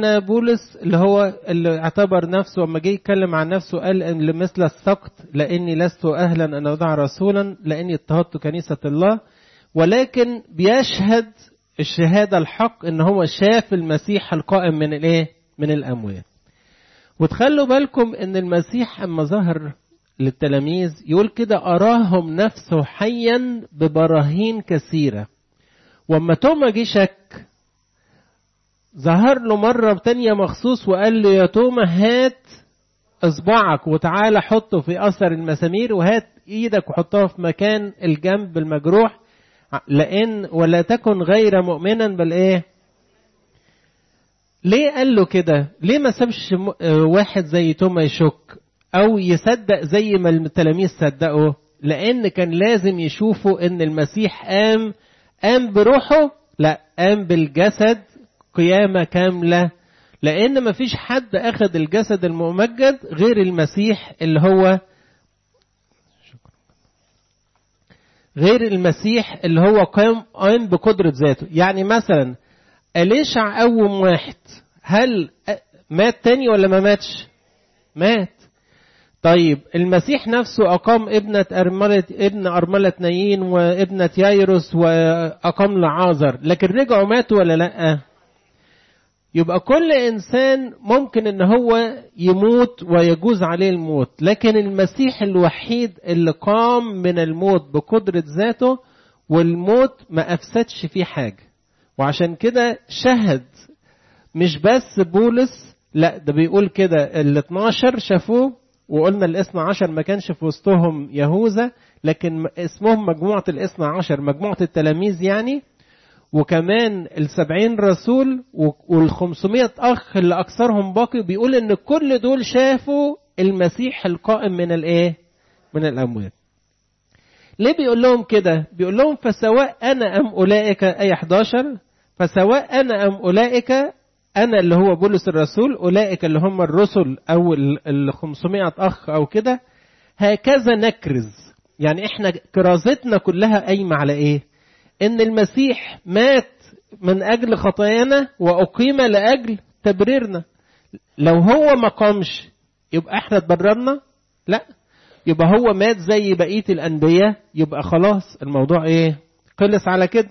معلمنا بولس اللي هو اللي اعتبر نفسه لما جه يتكلم عن نفسه قال ان لمثل السقط لاني لست اهلا ان ادع رسولا لاني اضطهدت كنيسه الله ولكن بيشهد الشهاده الحق ان هو شاف المسيح القائم من الايه؟ من الاموات. وتخلوا بالكم ان المسيح اما ظهر للتلاميذ يقول كده اراهم نفسه حيا ببراهين كثيره. واما توما جه شك ظهر له مرة تانية مخصوص وقال له يا توما هات اصبعك وتعالى حطه في اثر المسامير وهات ايدك وحطها في مكان الجنب المجروح لان ولا تكن غير مؤمنا بل ايه ليه قال له كده ليه ما سابش واحد زي توما يشك او يصدق زي ما التلاميذ صدقوا لان كان لازم يشوفوا ان المسيح قام قام بروحه لا قام بالجسد قيامة كاملة لأن مفيش حد أخذ الجسد الممجد غير المسيح اللي هو غير المسيح اللي هو قام قام بقدرة ذاته يعني مثلا أليشع قوم واحد هل مات تاني ولا ما ماتش مات طيب المسيح نفسه أقام ابنة أرملة ابن أرملة نايين وابنة يايروس وأقام لعازر لكن رجعوا ماتوا ولا لأ؟ يبقى كل انسان ممكن ان هو يموت ويجوز عليه الموت لكن المسيح الوحيد اللي قام من الموت بقدرة ذاته والموت ما افسدش فيه حاجة وعشان كده شهد مش بس بولس لا ده بيقول كده ال 12 شافوه وقلنا الاثنى عشر ما كانش في وسطهم يهوذا لكن اسمهم مجموعة الاثنى عشر مجموعة التلاميذ يعني وكمان السبعين رسول والخمسمائة أخ اللي أكثرهم باقي بيقول إن كل دول شافوا المسيح القائم من الإيه؟ من الأموات. ليه بيقول لهم كده؟ بيقول لهم فسواء أنا أم أولئك أي 11 فسواء أنا أم أولئك أنا اللي هو بولس الرسول أولئك اللي هم الرسل أو ال 500 أخ أو كده هكذا نكرز يعني إحنا كرازتنا كلها قايمة على إيه؟ ان المسيح مات من اجل خطايانا واقيم لاجل تبريرنا لو هو ما قامش يبقى احنا اتبررنا لا يبقى هو مات زي بقيه الانبياء يبقى خلاص الموضوع ايه خلص على كده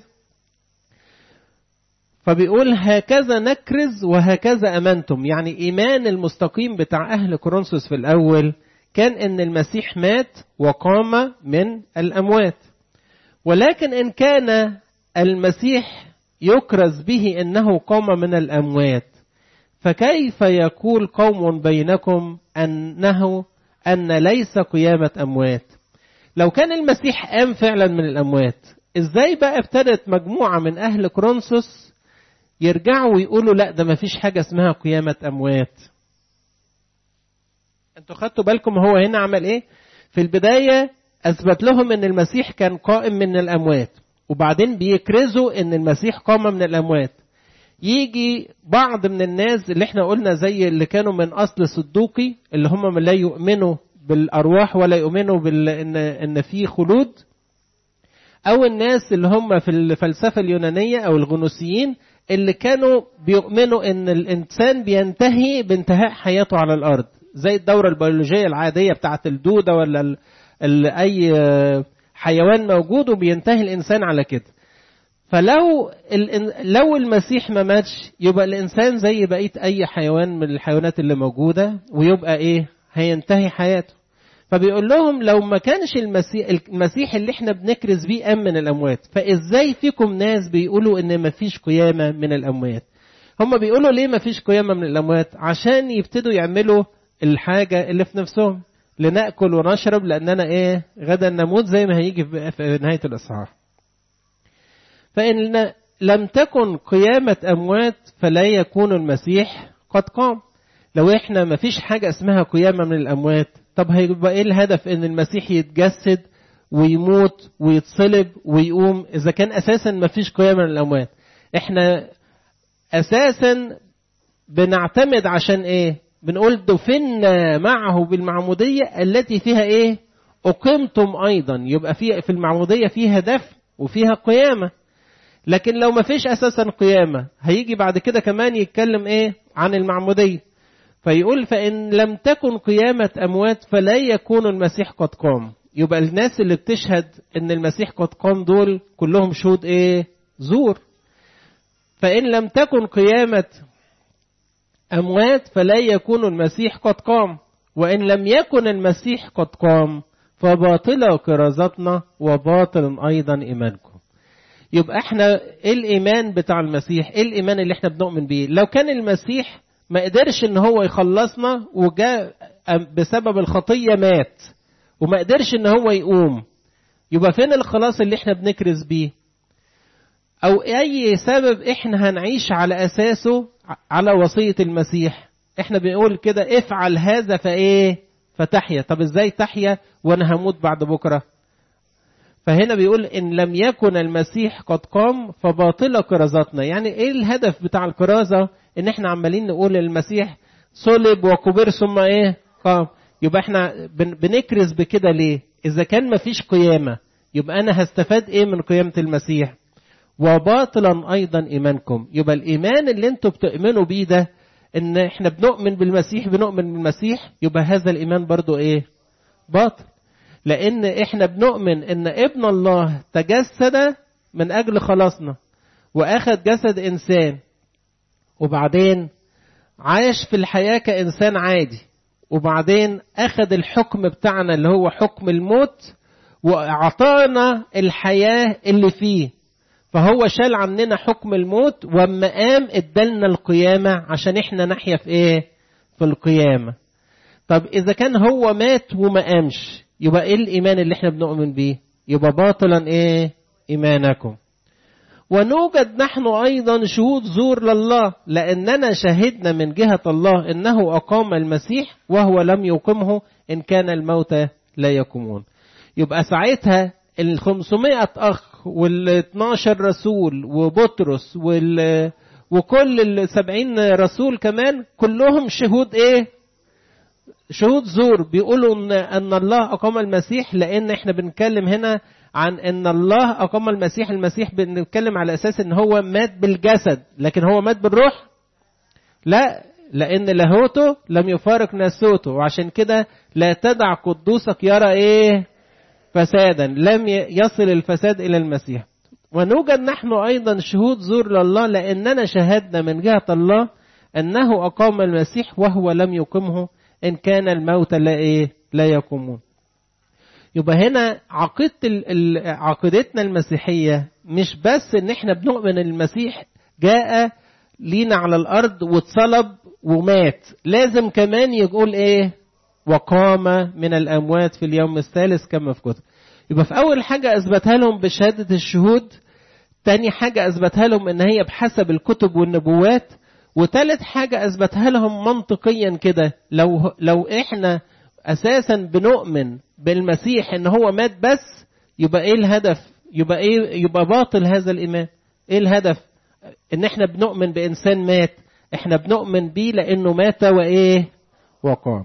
فبيقول هكذا نكرز وهكذا امنتم يعني ايمان المستقيم بتاع اهل كورنثوس في الاول كان ان المسيح مات وقام من الاموات ولكن إن كان المسيح يكرز به إنه قام من الأموات فكيف يقول قوم بينكم أنه أن ليس قيامة أموات لو كان المسيح قام فعلا من الأموات إزاي بقى ابتدت مجموعة من أهل كرونسوس يرجعوا ويقولوا لا ده مفيش حاجة اسمها قيامة أموات انتوا خدتوا بالكم هو هنا عمل ايه في البداية أثبت لهم أن المسيح كان قائم من الأموات وبعدين بيكرزوا أن المسيح قام من الأموات يجي بعض من الناس اللي احنا قلنا زي اللي كانوا من أصل صدوقي اللي هم لا يؤمنوا بالأرواح ولا يؤمنوا بال... إن... إن في خلود أو الناس اللي هم في الفلسفة اليونانية أو الغنوسيين اللي كانوا بيؤمنوا إن الإنسان بينتهي بانتهاء حياته على الأرض زي الدورة البيولوجية العادية بتاعت الدودة ولا ال... اي حيوان موجود وبينتهي الانسان على كده فلو لو المسيح ما ماتش يبقى الانسان زي بقيه اي حيوان من الحيوانات اللي موجوده ويبقى ايه هينتهي حياته فبيقول لهم لو ما كانش المسيح المسيح اللي احنا بنكرز بيه قام من الاموات فازاي فيكم ناس بيقولوا ان ما فيش قيامه من الاموات هم بيقولوا ليه ما فيش قيامه من الاموات عشان يبتدوا يعملوا الحاجه اللي في نفسهم لنأكل ونشرب لأننا إيه غدا نموت زي ما هيجي في نهاية الإصحاح فإن لم تكن قيامة أموات فلا يكون المسيح قد قام لو إحنا ما فيش حاجة اسمها قيامة من الأموات طب هيبقى إيه الهدف إن المسيح يتجسد ويموت ويتصلب ويقوم إذا كان أساسا ما فيش قيامة من الأموات إحنا أساسا بنعتمد عشان إيه بنقول دفنا معه بالمعمودية التي فيها ايه أقمتم أيضا يبقى في في المعمودية فيها دفن وفيها قيامة لكن لو ما فيش اساسا قيامة هيجي بعد كده كمان يتكلم ايه عن المعمودية فيقول فإن لم تكن قيامة أموات فلا يكون المسيح قد قام يبقى الناس اللي بتشهد ان المسيح قد قام دول كلهم شهود ايه زور فإن لم تكن قيامة أموات فلا يكون المسيح قد قام وإن لم يكن المسيح قد قام فباطلة كرازتنا وباطل أيضا إيمانكم يبقى احنا ايه الإيمان بتاع المسيح ايه الإيمان اللي احنا بنؤمن بيه لو كان المسيح ما قدرش ان هو يخلصنا وجاء بسبب الخطية مات وما قدرش ان هو يقوم يبقى فين الخلاص اللي احنا بنكرز بيه او اي سبب احنا هنعيش على اساسه على وصية المسيح احنا بنقول كده افعل هذا فايه فتحيا طب ازاي تحيا وانا هموت بعد بكرة فهنا بيقول ان لم يكن المسيح قد قام فباطلة كرازتنا يعني ايه الهدف بتاع الكرازة ان احنا عمالين نقول المسيح صلب وكبر ثم ايه قام يبقى احنا بنكرز بكده ليه اذا كان مفيش قيامة يبقى انا هستفاد ايه من قيامة المسيح وباطلا ايضا ايمانكم يبقى الايمان اللي انتوا بتؤمنوا بيه ده ان احنا بنؤمن بالمسيح بنؤمن بالمسيح يبقى هذا الايمان برضو ايه باطل لان احنا بنؤمن ان ابن الله تجسد من اجل خلاصنا واخد جسد انسان وبعدين عاش في الحياة كإنسان عادي وبعدين أخذ الحكم بتاعنا اللي هو حكم الموت وأعطانا الحياة اللي فيه فهو شال عننا حكم الموت وأما قام ادالنا القيامة عشان احنا نحيا في ايه في القيامة طب إذا كان هو مات وما قامش يبقى ايه الإيمان اللي احنا بنؤمن بيه يبقى باطلا ايه إيمانكم ونوجد نحن أيضا شهود زور لله لأننا شهدنا من جهة الله إنه أقام المسيح وهو لم يقمه إن كان الموتى لا يقومون يبقى ساعتها ال 500 أخ وال 12 رسول وبطرس وال وكل ال 70 رسول كمان كلهم شهود إيه؟ شهود زور بيقولوا إن, أن الله أقام المسيح لأن إحنا بنتكلم هنا عن ان الله اقام المسيح المسيح بنتكلم على اساس ان هو مات بالجسد لكن هو مات بالروح لا لان لاهوته لم يفارق ناسوته وعشان كده لا تدع قدوسك يرى ايه فسادا لم يصل الفساد الى المسيح ونوجد نحن ايضا شهود زور لله لاننا شهدنا من جهه الله انه اقام المسيح وهو لم يقمه ان كان الموت لا ايه لا يقومون يبقى هنا عقيدة عقيدتنا المسيحية مش بس ان احنا بنؤمن المسيح جاء لينا على الارض واتصلب ومات لازم كمان يقول ايه وقام من الاموات في اليوم الثالث كما في كتب يبقى في اول حاجة اثبتها لهم بشهادة الشهود تاني حاجة اثبتها لهم ان هي بحسب الكتب والنبوات وتالت حاجة اثبتها لهم منطقيا كده لو لو احنا اساسا بنؤمن بالمسيح ان هو مات بس يبقى ايه الهدف يبقى ايه يبقى باطل هذا الايمان ايه الهدف ان احنا بنؤمن بانسان مات احنا بنؤمن بيه لانه مات وايه وقام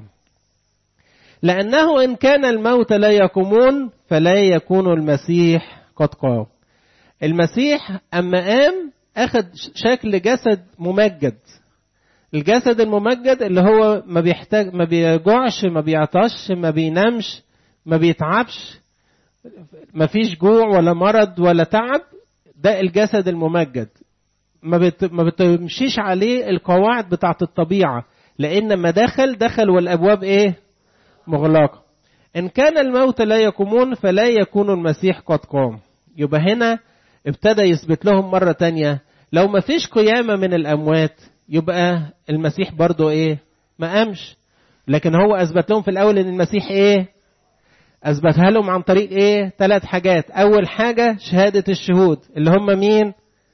لانه ان كان الموت لا يقومون فلا يكون المسيح قد قام المسيح اما قام اخذ شكل جسد ممجد الجسد الممجد اللي هو ما بيحتاج ما بيجوعش ما بيعطش ما بينامش ما بيتعبش ما فيش جوع ولا مرض ولا تعب ده الجسد الممجد ما بت... ما بتمشيش عليه القواعد بتاعت الطبيعة لأن ما دخل دخل والأبواب إيه مغلقة إن كان الموت لا يقومون فلا يكون المسيح قد قام يبقى هنا ابتدى يثبت لهم مرة تانية لو ما فيش قيامة من الأموات يبقى المسيح برضو ايه ما قامش لكن هو اثبت لهم في الاول ان المسيح ايه اثبتها لهم عن طريق ايه ثلاث حاجات اول حاجة شهادة الشهود اللي هم مين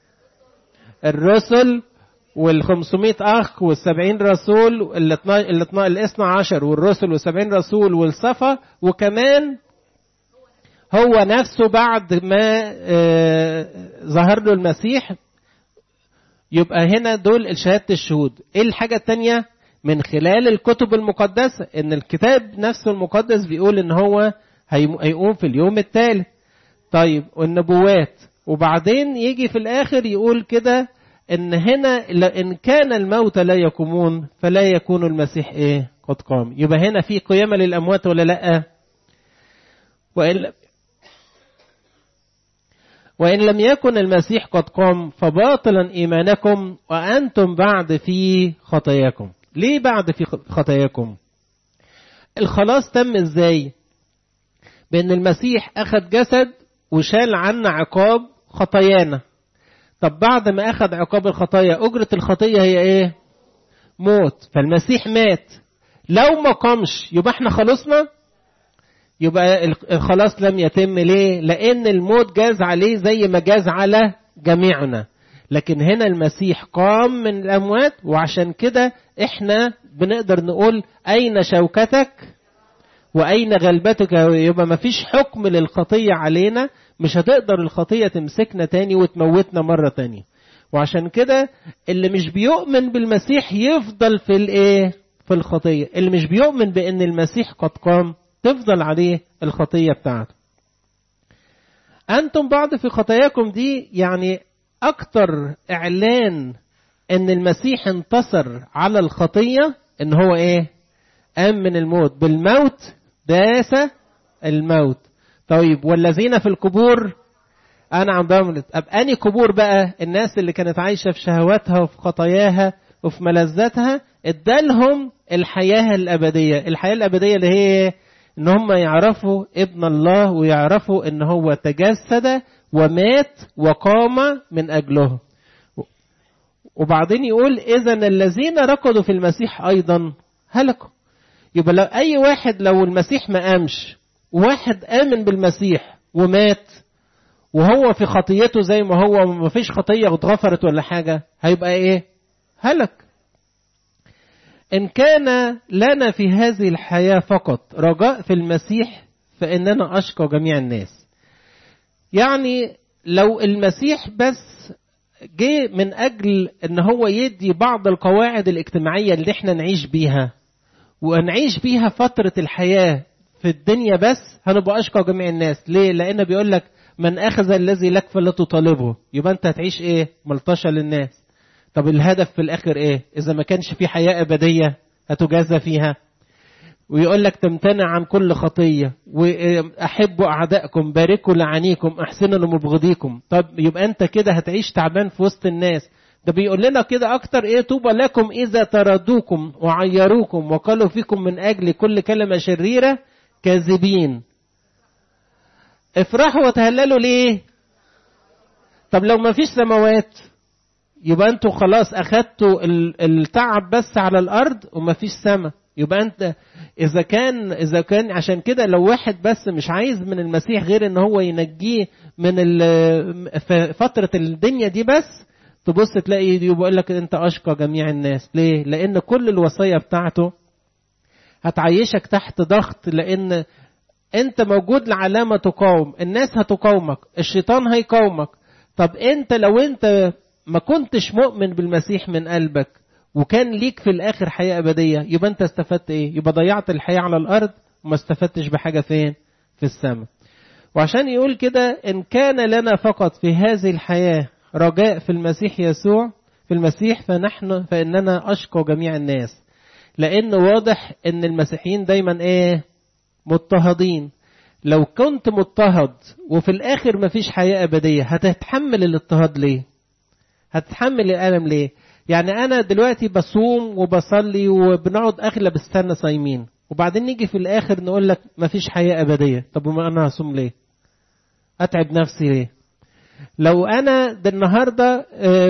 الرسل والخمسمائة أخ والسبعين رسول الاثنى عشر والرسل والسبعين رسول والصفا وكمان هو نفسه بعد ما ظهر له المسيح يبقى هنا دول شهادة الشهود ايه الحاجة التانية من خلال الكتب المقدسة ان الكتاب نفسه المقدس بيقول ان هو هيقوم في اليوم الثالث طيب والنبوات وبعدين يجي في الآخر يقول كده إن هنا إن كان الموت لا يقومون فلا يكون المسيح إيه قد قام يبقى هنا في قيامة للأموات ولا لأ وإن وإن لم يكن المسيح قد قام فباطلا إيمانكم وأنتم بعد في خطاياكم ليه بعد في خطاياكم الخلاص تم ازاي بأن المسيح أخذ جسد وشال عنا عقاب خطايانا طب بعد ما أخذ عقاب الخطايا أجرة الخطية هي إيه موت فالمسيح مات لو ما قامش يبقى احنا خلصنا يبقى الخلاص لم يتم ليه لأن الموت جاز عليه زي ما جاز على جميعنا لكن هنا المسيح قام من الأموات وعشان كده احنا بنقدر نقول أين شوكتك وأين غلبتك يبقى ما فيش حكم للخطية علينا مش هتقدر الخطية تمسكنا تاني وتموتنا مرة تانية وعشان كده اللي مش بيؤمن بالمسيح يفضل في الايه في الخطية اللي مش بيؤمن بأن المسيح قد قام تفضل عليه الخطية بتاعته أنتم بعض في خطاياكم دي يعني أكتر إعلان أن المسيح انتصر على الخطية أن هو إيه قام من الموت بالموت داس الموت طيب والذين في القبور أنا عندهم أب أني قبور بقى الناس اللي كانت عايشة في شهواتها وفي خطاياها وفي ملذاتها ادالهم الحياة الأبدية الحياة الأبدية اللي هي ان هم يعرفوا ابن الله ويعرفوا ان هو تجسد ومات وقام من اجلهم وبعدين يقول اذا الذين ركضوا في المسيح ايضا هلكوا يبقى لو اي واحد لو المسيح ما قامش واحد امن بالمسيح ومات وهو في خطيته زي ما هو ما فيش خطيه اتغفرت ولا حاجه هيبقى ايه هلك إن كان لنا في هذه الحياة فقط رجاء في المسيح فإننا أشقى جميع الناس يعني لو المسيح بس جه من أجل إن هو يدي بعض القواعد الاجتماعية اللي احنا نعيش بيها ونعيش بيها فترة الحياة في الدنيا بس هنبقى أشقى جميع الناس ليه؟ لأن بيقول لك من أخذ الذي لك فلا تطالبه يبقى أنت هتعيش إيه؟ ملطشة للناس طب الهدف في الاخر ايه اذا ما كانش في حياه ابديه هتجازى فيها ويقول لك تمتنع عن كل خطيه واحبوا اعدائكم باركوا لعانيكم احسنوا لمبغضيكم طب يبقى انت كده هتعيش تعبان في وسط الناس ده بيقول لنا كده اكتر ايه طوبى لكم اذا طردوكم وعيروكم وقالوا فيكم من اجل كل كلمه شريره كاذبين افرحوا وتهللوا ليه طب لو ما فيش سماوات يبقى انتوا خلاص اخدتوا التعب بس على الارض وما فيش سما يبقى انت اذا كان اذا كان عشان كده لو واحد بس مش عايز من المسيح غير ان هو ينجيه من فتره الدنيا دي بس تبص تلاقي بيقول لك انت اشقى جميع الناس ليه لان كل الوصيه بتاعته هتعيشك تحت ضغط لان انت موجود لعلامه تقاوم الناس هتقاومك الشيطان هيقاومك طب انت لو انت ما كنتش مؤمن بالمسيح من قلبك وكان ليك في الاخر حياه ابديه يبقى انت استفدت ايه يبقى ضيعت الحياه على الارض وما استفدتش بحاجه فين في السماء وعشان يقول كده ان كان لنا فقط في هذه الحياه رجاء في المسيح يسوع في المسيح فنحن فاننا اشقى جميع الناس لان واضح ان المسيحيين دايما ايه مضطهدين لو كنت مضطهد وفي الاخر مفيش حياه ابديه هتتحمل الاضطهاد ليه هتتحمل الألم ليه؟ يعني أنا دلوقتي بصوم وبصلي وبنقعد أغلب السنة صايمين وبعدين نيجي في الآخر نقول لك مفيش حياة أبدية طب وما أنا هصوم ليه؟ أتعب نفسي ليه؟ لو أنا ده النهاردة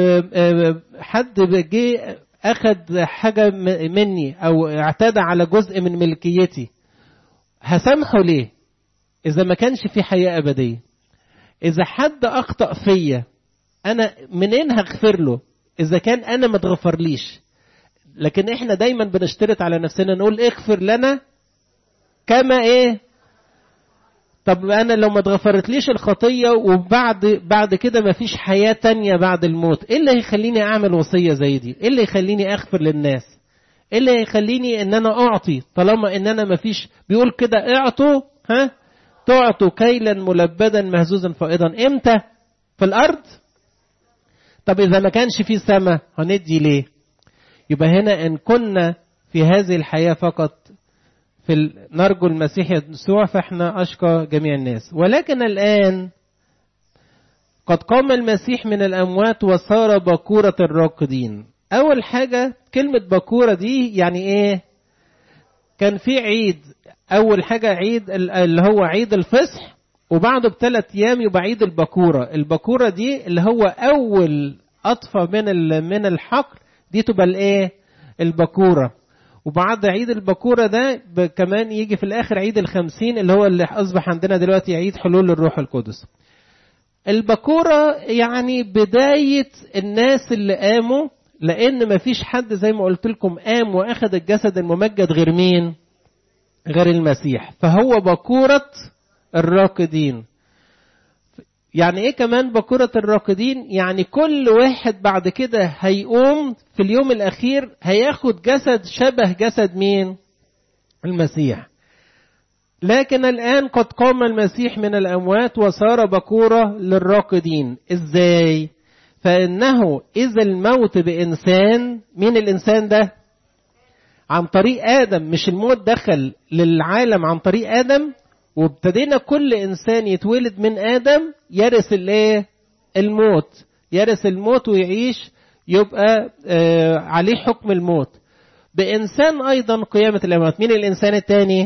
حد جه أخد حاجة مني أو اعتدى على جزء من ملكيتي هسامحه ليه؟ إذا ما كانش في حياة أبدية إذا حد أخطأ فيا انا منين هغفر له اذا كان انا ما اتغفرليش لكن احنا دايما بنشترط على نفسنا نقول اغفر لنا كما ايه طب انا لو ما اتغفرتليش الخطيه وبعد بعد كده ما فيش حياه تانية بعد الموت ايه اللي هيخليني اعمل وصيه زي دي ايه اللي يخليني اغفر للناس ايه اللي هيخليني ان انا اعطي طالما ان انا ما فيش بيقول كده اعطوا ها تعطوا كيلا ملبدا مهزوزا فائضا امتى في الأرض طب إذا ما كانش في سماء هندي ليه يبقى هنا إن كنا في هذه الحياة فقط في نرجو المسيح يسوع فإحنا أشقى جميع الناس ولكن الآن قد قام المسيح من الأموات وصار بكورة الراقدين أول حاجة كلمة بكورة دي يعني إيه كان في عيد أول حاجة عيد اللي هو عيد الفصح وبعده بثلاث أيام يبقى عيد البكورة البكورة دي اللي هو أول أطفى من من الحقل دي تبقى الإيه البكورة وبعد عيد البكورة ده كمان يجي في الآخر عيد الخمسين اللي هو اللي أصبح عندنا دلوقتي عيد حلول الروح القدس البكورة يعني بداية الناس اللي قاموا لأن مفيش حد زي ما قلت لكم قام وأخذ الجسد الممجد غير مين؟ غير المسيح فهو بكورة الراقدين يعني ايه كمان بكورة الراقدين يعني كل واحد بعد كده هيقوم في اليوم الاخير هياخد جسد شبه جسد مين المسيح لكن الان قد قام المسيح من الاموات وصار بكورة للراقدين ازاي فانه اذا الموت بانسان مين الانسان ده عن طريق ادم مش الموت دخل للعالم عن طريق ادم وابتدينا كل انسان يتولد من ادم يرث الايه الموت يرث الموت ويعيش يبقى آه عليه حكم الموت بانسان ايضا قيامه الاموات مين الانسان الثاني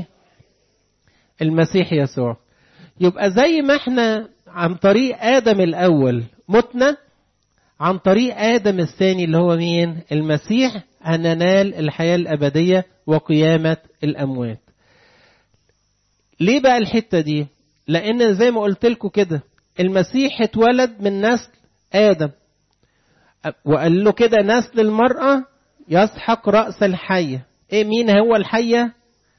المسيح يسوع يبقى زي ما احنا عن طريق ادم الاول متنا عن طريق ادم الثاني اللي هو مين المسيح هننال الحياه الابديه وقيامه الاموات ليه بقى الحتة دي؟ لأن زي ما قلت لكم كده المسيح اتولد من نسل آدم وقال له كده نسل المرأة يسحق رأس الحية إيه مين هو الحية؟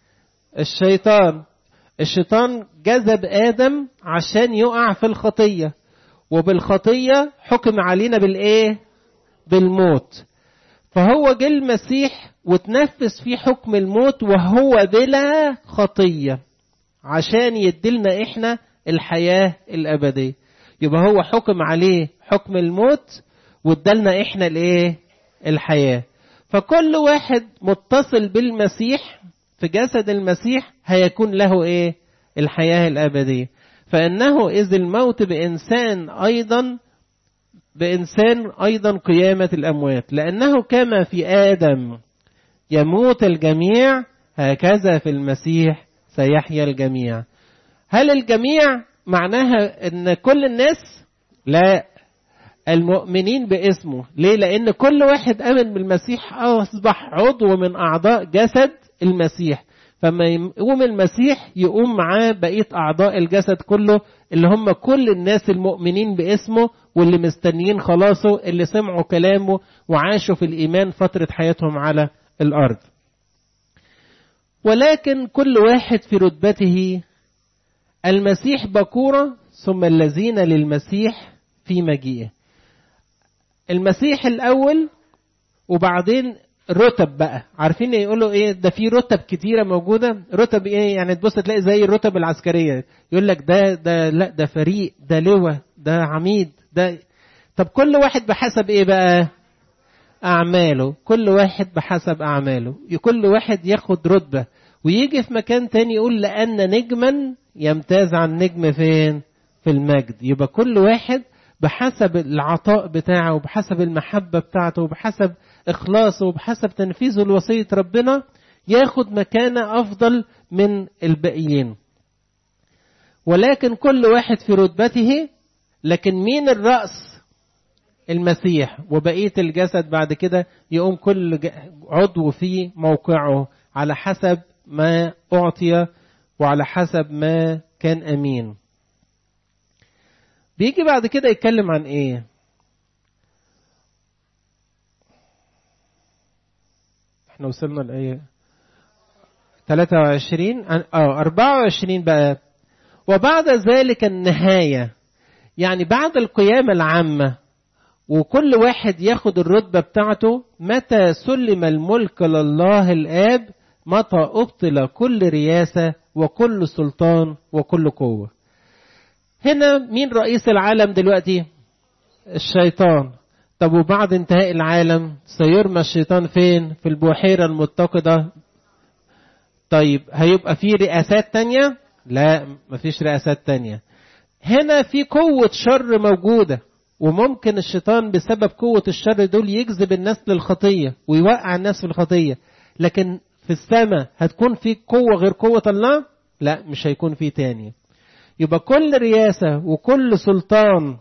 الشيطان الشيطان جذب آدم عشان يقع في الخطية وبالخطية حكم علينا بالإيه؟ بالموت فهو جه المسيح وتنفذ فيه حكم الموت وهو بلا خطيه عشان يدلنا احنا الحياة الأبدية يبقى هو حكم عليه حكم الموت وادالنا احنا الايه الحياة فكل واحد متصل بالمسيح في جسد المسيح هيكون له ايه الحياة الأبدية فإنه إذ الموت بإنسان أيضا بإنسان أيضا قيامة الأموات لأنه كما في آدم يموت الجميع هكذا في المسيح سيحيا الجميع هل الجميع معناها ان كل الناس لا المؤمنين باسمه ليه لان كل واحد امن بالمسيح اصبح عضو من اعضاء جسد المسيح فما يقوم المسيح يقوم معاه بقيه اعضاء الجسد كله اللي هم كل الناس المؤمنين باسمه واللي مستنيين خلاصه اللي سمعوا كلامه وعاشوا في الايمان فتره حياتهم على الارض ولكن كل واحد في رتبته المسيح بكورة ثم الذين للمسيح في مجيئه المسيح الأول وبعدين رتب بقى عارفين يقولوا ايه ده في رتب كتيره موجوده رتب ايه يعني تبص تلاقي زي الرتب العسكريه يقول لك ده ده لا ده فريق ده لواء ده عميد ده طب كل واحد بحسب ايه بقى اعماله كل واحد بحسب اعماله كل واحد ياخد رتبه ويجي في مكان تاني يقول لأن نجما يمتاز عن نجم فين في المجد يبقى كل واحد بحسب العطاء بتاعه وبحسب المحبة بتاعته وبحسب إخلاصه وبحسب تنفيذه لوصية ربنا ياخد مكانة أفضل من الباقيين ولكن كل واحد في رتبته لكن مين الرأس المسيح وبقية الجسد بعد كده يقوم كل عضو في موقعه على حسب ما أعطي وعلى حسب ما كان أمين بيجي بعد كده يتكلم عن إيه احنا وصلنا لإيه 23 اه 24 بقى وبعد ذلك النهاية يعني بعد القيامة العامة وكل واحد ياخد الرتبة بتاعته متى سلم الملك لله الآب متى أبطل كل رياسة وكل سلطان وكل قوة هنا مين رئيس العالم دلوقتي الشيطان طب وبعد انتهاء العالم سيرمى الشيطان فين في البحيرة المتقدة طيب هيبقى في رئاسات تانية لا مفيش رئاسات تانية هنا في قوة شر موجودة وممكن الشيطان بسبب قوة الشر دول يجذب الناس للخطية ويوقع الناس في الخطية لكن في السماء هتكون في قوة غير قوة الله لا مش هيكون في تاني يبقى كل رياسة وكل سلطان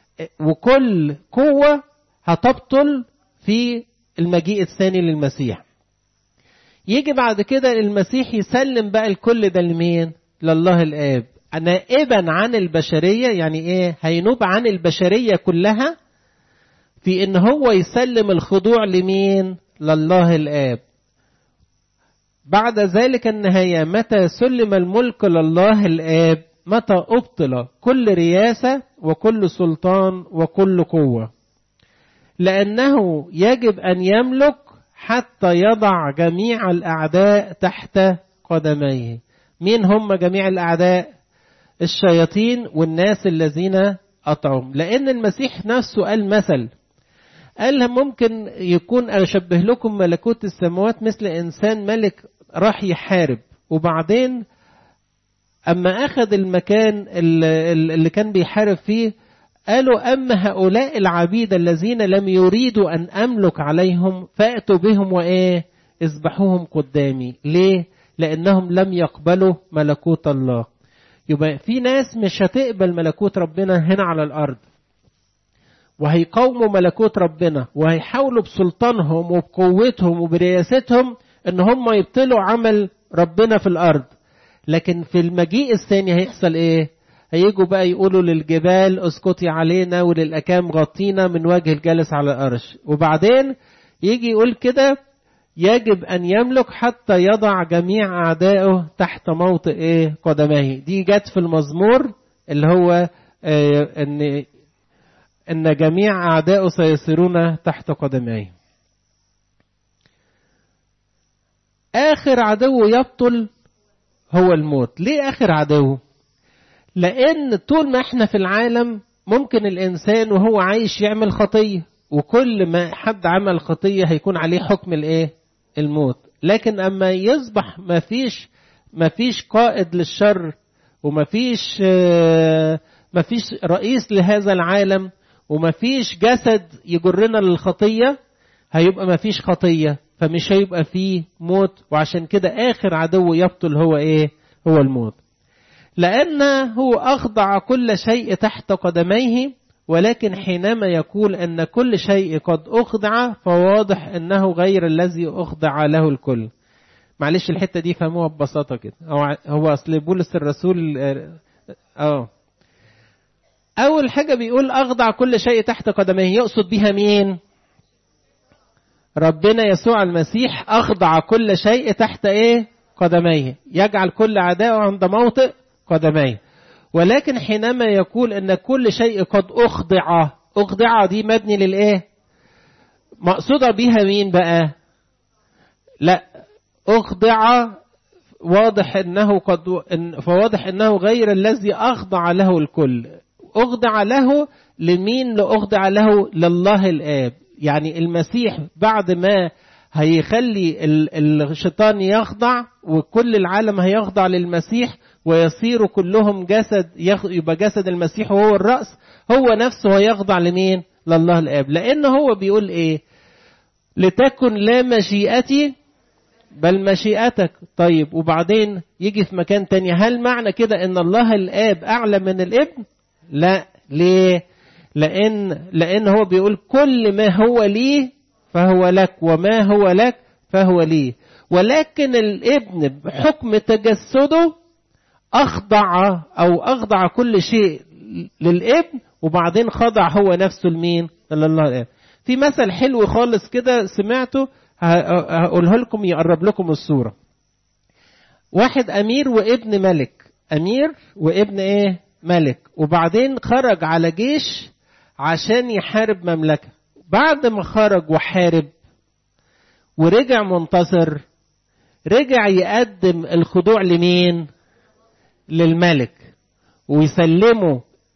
وكل قوة هتبطل في المجيء الثاني للمسيح يجي بعد كده المسيح يسلم بقى الكل ده لمين لله الآب نائبا عن البشرية يعني ايه هينوب عن البشرية كلها في ان هو يسلم الخضوع لمين لله الآب بعد ذلك النهاية متى سلم الملك لله الآب متى أبطل كل رياسة وكل سلطان وكل قوة لأنه يجب أن يملك حتى يضع جميع الأعداء تحت قدميه مين هم جميع الأعداء الشياطين والناس الذين أطعم لأن المسيح نفسه قال مثل قال ممكن يكون أشبه لكم ملكوت السماوات مثل إنسان ملك راح يحارب وبعدين أما أخذ المكان اللي كان بيحارب فيه قالوا أما هؤلاء العبيد الذين لم يريدوا أن أملك عليهم فأتوا بهم وإيه اذبحوهم قدامي ليه لأنهم لم يقبلوا ملكوت الله يبقى في ناس مش هتقبل ملكوت ربنا هنا على الأرض وهيقاوموا ملكوت ربنا وهيحاولوا بسلطانهم وبقوتهم وبرياستهم ان هم يبطلوا عمل ربنا في الارض لكن في المجيء الثاني هيحصل ايه هيجوا بقى يقولوا للجبال اسكتي علينا وللاكام غطينا من وجه الجالس على الارش وبعدين يجي يقول كده يجب ان يملك حتى يضع جميع اعدائه تحت موطئ ايه قدميه دي جت في المزمور اللي هو آه ان ان جميع اعدائه سيصيرون تحت قدميه اخر عدو يبطل هو الموت ليه اخر عدو لان طول ما احنا في العالم ممكن الانسان وهو عايش يعمل خطيه وكل ما حد عمل خطيه هيكون عليه حكم الايه الموت لكن اما يصبح ما فيش ما فيش قائد للشر وما فيش ما فيش رئيس لهذا العالم وما فيش جسد يجرنا للخطيه هيبقى ما فيش خطيه فمش هيبقى فيه موت وعشان كده آخر عدو يبطل هو إيه؟ هو الموت. لأنه أخضع كل شيء تحت قدميه ولكن حينما يقول أن كل شيء قد أخضع فواضح أنه غير الذي أخضع له الكل. معلش الحتة دي فهموها ببساطة كده. هو هو أصل بولس الرسول اه أول حاجة بيقول أخضع كل شيء تحت قدميه يقصد بها مين؟ ربنا يسوع المسيح أخضع كل شيء تحت إيه؟ قدميه يجعل كل عداءه عند موطئ قدميه ولكن حينما يقول أن كل شيء قد أخضع أخضع دي مبني للإيه؟ مقصودة بها مين بقى؟ لا أخضع واضح أنه قد فواضح أنه غير الذي أخضع له الكل أخضع له لمين لأخضع له لله الآب يعني المسيح بعد ما هيخلي الشيطان يخضع وكل العالم هيخضع للمسيح ويصيروا كلهم جسد يبقى جسد المسيح وهو الرأس هو نفسه هيخضع لمين؟ لله الآب لأن هو بيقول إيه؟ لتكن لا مشيئتي بل مشيئتك طيب وبعدين يجي في مكان تاني هل معنى كده ان الله الآب أعلى من الابن؟ لا ليه؟ لأن لأن هو بيقول كل ما هو لي فهو لك وما هو لك فهو لي ولكن الابن بحكم تجسده أخضع أو أخضع كل شيء للابن وبعدين خضع هو نفسه لمين؟ لله الآب. في مثل حلو خالص كده سمعته هقوله لكم يقرب لكم الصورة. واحد أمير وابن ملك، أمير وابن إيه؟ ملك، وبعدين خرج على جيش عشان يحارب مملكة بعد ما خرج وحارب ورجع منتصر رجع يقدم الخضوع لمين للملك ويسلمه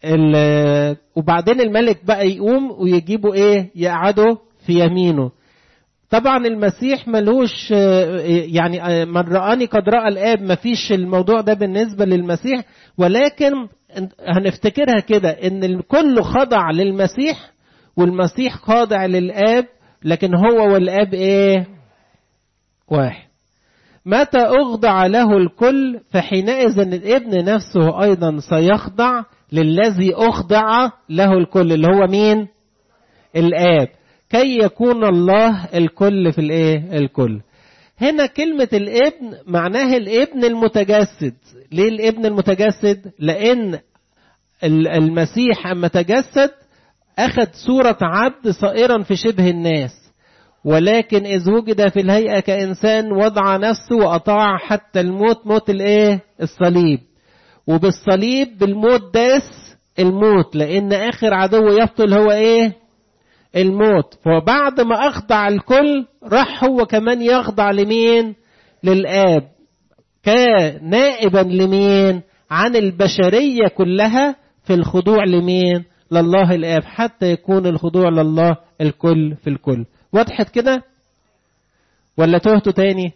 وبعدين الملك بقى يقوم ويجيبوا ايه يقعدوا في يمينه طبعا المسيح ملوش يعني من رآني قد رأى الآب ما فيش الموضوع ده بالنسبة للمسيح ولكن هنفتكرها كده ان الكل خضع للمسيح والمسيح خاضع للآب لكن هو والآب ايه واحد متى أخضع له الكل فحينئذ الابن نفسه أيضا سيخضع للذي أخضع له الكل اللي هو مين الآب كي يكون الله الكل في الايه الكل هنا كلمة الابن معناها الابن المتجسد ليه الابن المتجسد لأن المسيح أما تجسد أخذ صورة عبد صائرا في شبه الناس ولكن إذ وجد في الهيئة كإنسان وضع نفسه وأطاع حتى الموت موت الإيه؟ الصليب وبالصليب بالموت داس الموت لأن آخر عدو يبطل هو إيه؟ الموت فبعد ما أخضع الكل راح هو كمان يخضع لمين؟ للآب كنائبا لمين؟ عن البشرية كلها في الخضوع لمين؟ لله الآب حتى يكون الخضوع لله الكل في الكل وضحت كده ولا تهتوا تاني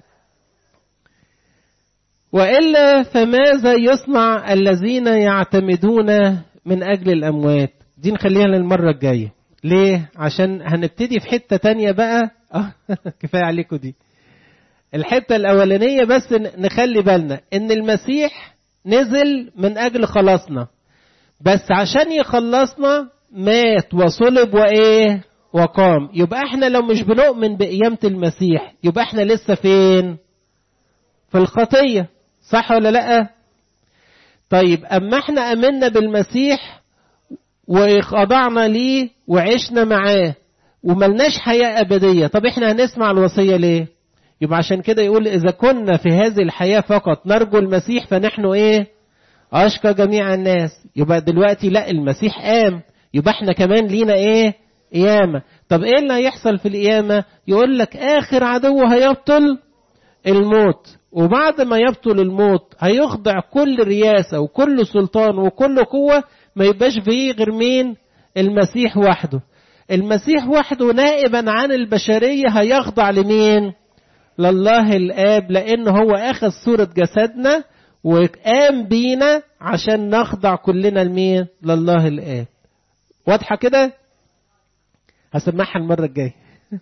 وإلا فماذا يصنع الذين يعتمدون من أجل الأموات دي نخليها للمرة الجاية ليه عشان هنبتدي في حتة تانية بقى اه كفاية عليكم دي الحتة الأولانية بس نخلي بالنا إن المسيح نزل من أجل خلاصنا بس عشان يخلصنا مات وصلب وإيه وقام يبقى احنا لو مش بنؤمن بقيامة المسيح يبقى احنا لسه فين في الخطية صح ولا لا طيب اما احنا امنا بالمسيح وخضعنا ليه وعشنا معاه وملناش حياة أبدية طب احنا هنسمع الوصية ليه يبقى عشان كده يقول إذا كنا في هذه الحياة فقط نرجو المسيح فنحن إيه أشقى جميع الناس يبقى دلوقتي لا المسيح قام يبقى احنا كمان لينا إيه قيامة طب ايه اللي هيحصل في القيامة يقول لك اخر عدو هيبطل الموت وبعد ما يبطل الموت هيخضع كل رياسة وكل سلطان وكل قوة ما يبقاش فيه غير مين المسيح وحده المسيح وحده نائبا عن البشرية هيخضع لمين لله الآب لأن هو أخذ صورة جسدنا وقام بينا عشان نخضع كلنا لمين لله الآب واضحة كده هسمعها المرة الجاية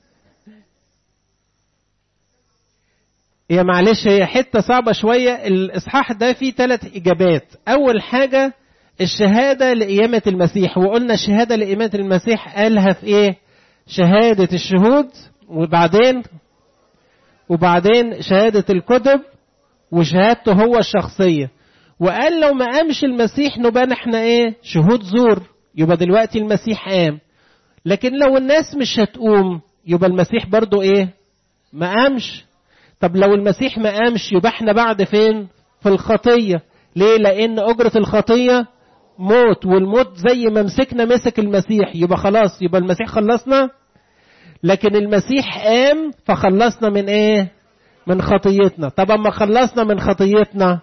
هي معلش هي حتة صعبة شوية الإصحاح ده فيه ثلاث إجابات أول حاجة الشهادة لقيامة المسيح وقلنا الشهادة لقيامة المسيح قالها في إيه شهادة الشهود وبعدين وبعدين شهادة الكتب وشهادته هو الشخصية وقال لو ما قامش المسيح نبقى احنا ايه شهود زور يبقى دلوقتي المسيح قام لكن لو الناس مش هتقوم يبقى المسيح برضو ايه ما قامش طب لو المسيح ما قامش يبقى احنا بعد فين في الخطية ليه لان اجرة الخطية موت والموت زي ما مسكنا مسك المسيح يبقى خلاص يبقى المسيح خلصنا لكن المسيح قام فخلصنا من ايه من خطيتنا طب اما خلصنا من خطيتنا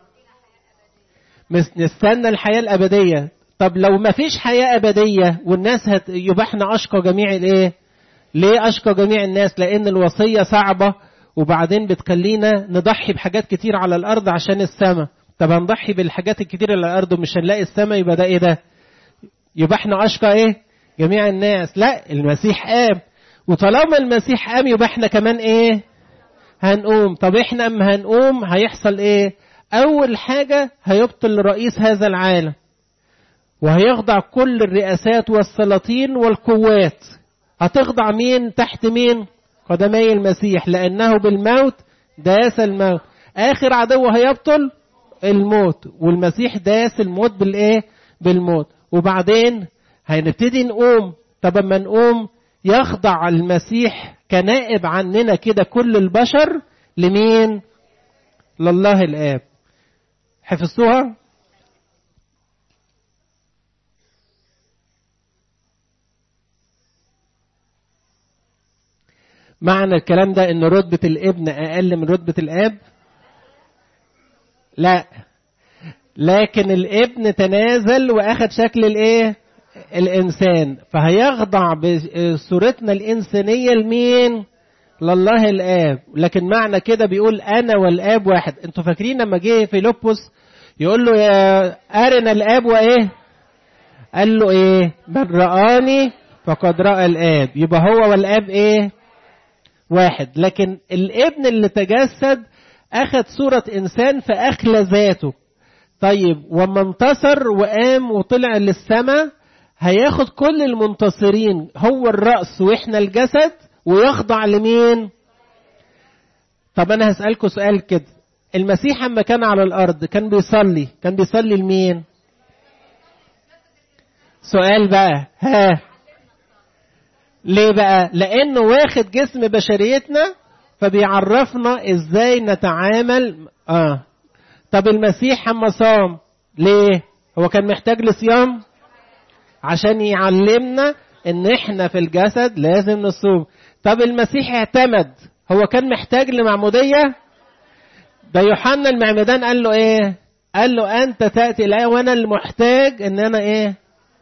نستنى الحياة الأبدية طب لو ما فيش حياة أبدية والناس هت... يبقى احنا أشقى جميع الإيه؟ ليه أشقى جميع الناس؟ لأن الوصية صعبة وبعدين بتخلينا نضحي بحاجات كتير على الأرض عشان السماء طب هنضحي بالحاجات الكتير اللي على الأرض ومش هنلاقي السماء يبقى ده إيه ده؟ يبقى احنا أشقى إيه؟ جميع الناس لا المسيح قام وطالما المسيح قام يبقى احنا كمان إيه؟ هنقوم طب احنا اما هنقوم هيحصل ايه اول حاجة هيبطل رئيس هذا العالم وهيخضع كل الرئاسات والسلاطين والقوات هتخضع مين تحت مين قدمي المسيح لانه بالموت داس الموت اخر عدو هيبطل الموت والمسيح داس الموت بالايه بالموت وبعدين هنبتدي نقوم طب اما نقوم يخضع المسيح كنائب عننا كده كل البشر لمين لله الآب حفظتوها معنى الكلام ده ان رتبة الابن اقل من رتبة الاب لا لكن الابن تنازل واخد شكل الايه الانسان فهيخضع بصورتنا الانسانيه لمين لله الاب لكن معنى كده بيقول انا والاب واحد انتوا فاكرين لما جه فيلبس يقول له يا ارنا الاب وايه قال له ايه من رآني فقد رأى الاب يبقى هو والاب ايه واحد لكن الابن اللي تجسد اخذ صورة انسان فاخلى ذاته طيب وما انتصر وقام وطلع للسماء هياخد كل المنتصرين هو الرأس واحنا الجسد ويخضع لمين طب انا هسألكم سؤال كده المسيح اما كان على الارض كان بيصلي كان بيصلي لمين سؤال بقى ها ليه بقى لانه واخد جسم بشريتنا فبيعرفنا ازاي نتعامل اه طب المسيح اما صام ليه هو كان محتاج لصيام عشان يعلمنا ان احنا في الجسد لازم نصوم طب المسيح اعتمد هو كان محتاج لمعمودية ده يوحنا المعمدان قال له ايه قال له انت تأتي الآن وانا المحتاج ان انا ايه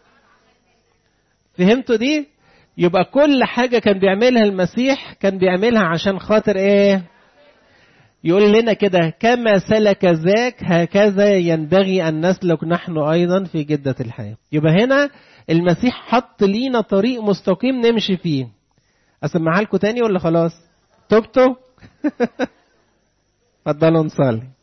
فهمتوا دي يبقى كل حاجة كان بيعملها المسيح كان بيعملها عشان خاطر ايه يقول لنا كده كما سلك ذاك هكذا ينبغي أن نسلك نحن أيضا في جدة الحياة يبقى هنا المسيح حط لينا طريق مستقيم نمشي فيه أسمعها لكم تاني ولا خلاص تبتوا اتفضلوا نصلي